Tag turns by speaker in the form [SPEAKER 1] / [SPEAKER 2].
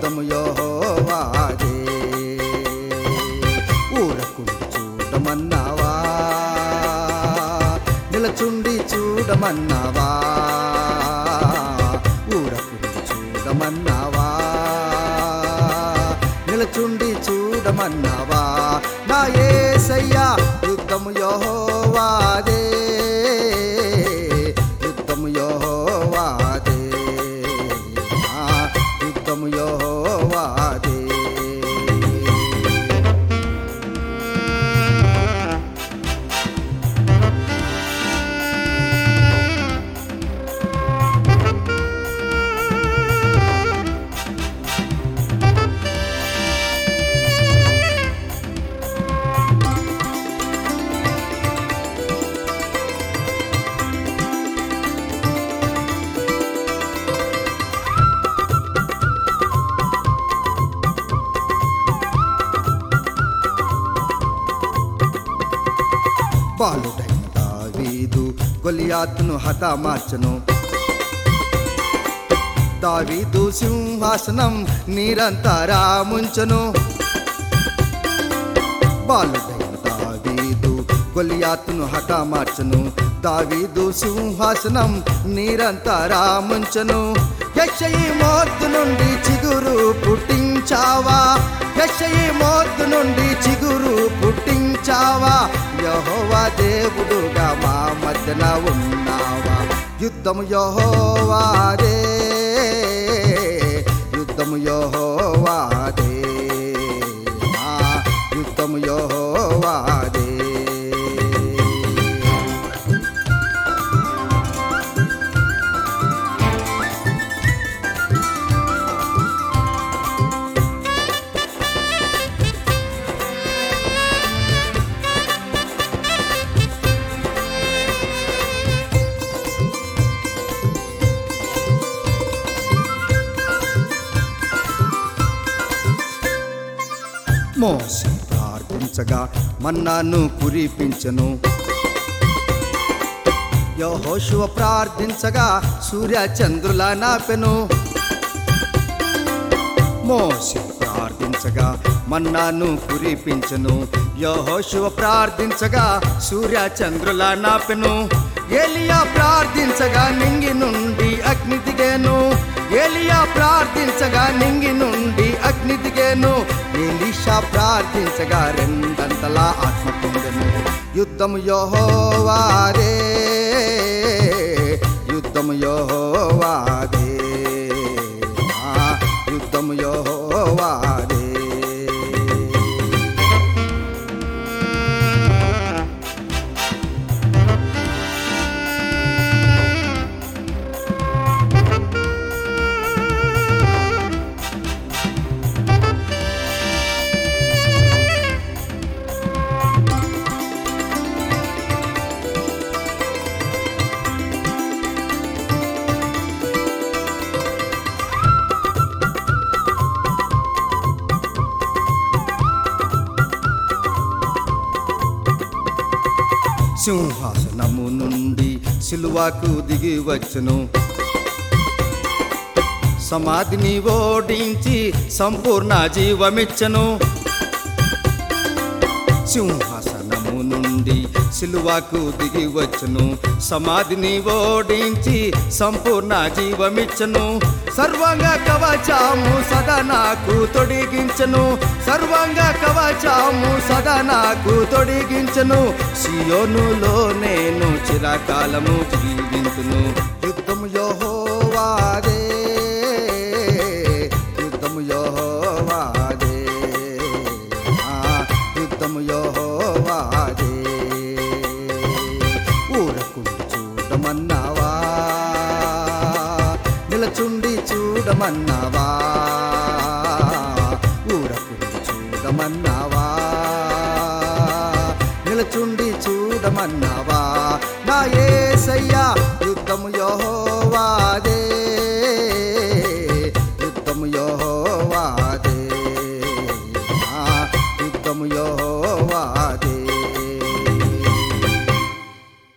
[SPEAKER 1] యుద్ధము యెహోవాదే ఊరకుండి చూడమన్నావా నిలచుండి చూడమన్నావా ఊరకుండి చూడమన్నావా నిలచుండి చూడమన్నావా నా ఏసయ్యా యుద్ధము యెహోవాదే యుద్ధము యెహోవాదే ఆ యుద్ధము యెహోవాదే బాలుడైన దావీదు గొలియాతును హతమార్చను దావీదు సింహాసనం నిరంతరా ముంచను బాలుడైన దావీదు గొలియాతును హతమార్చను దావీదు సింహాసనం నిరంతరా ముంచను యక్షయి మోద్దు నుండి చిగురు పుట్టించావా యక్షయి మోద్దు నుండి చిగురు పుట్టించావా యహోవా దేవుడుగా మా మధ్యన ఉన్నావా యుద్ధము యహోవాదే యుద్ధము యహోవాదే ఆ యుద్ధము యహోవాదే మోసి ప్రార్థించగా మన్నాను కురిపించను యహోశువ ప్రార్థించగా సూర్య చంద్రుల నాపెను మోసి ప్రార్థించగా మన్నాను కురిపించను యహోశువ ప్రార్థించగా సూర్య చంద్రుల నాపెను ఏలియా ప్రార్థించగా నింగి నుండి అగ్ని దిగేను ఏలియా ప్రార్థించగా నింగి నుండి అగ్ని దిగేను ఎలీషా ప్రార్థించగా రెండంతలా ఆత్మ పొందెను యుద్ధము యెహోవాదే యుద్ధము యెహోవాదే ఆ యుద్ధము యెహోవాదే సింహాసనము నుండి సిలువాకు దిగి వచ్చును సమాధిని ఓడించి సంపూర్ణ జీవమిచ్చను సింహాసనము నుండి సిలువాకు దిగి వచ్చును సమాధిని ఓడించి సంపూర్ణ జీవమిచ్చను సర్వంగ కవచాము సదా నాకు తొడిగించను సర్వంగ కవచాము సదా నాకు తొడిగించను సియోనులో నేను చిరకాలము జీవించును యుద్ధము యెహోవాదే యుద్ధము యెహోవాదే ఆ యుద్ధము యెహోవాదే ఊరకుండి చూడమన్నావా నిలచుండి చూడమన్నావా ఊరకుండి చూడమన్నావా నిలచుండి చూడమన్నావా నా ఏసయ్యా యుద్ధము యెహోవాదే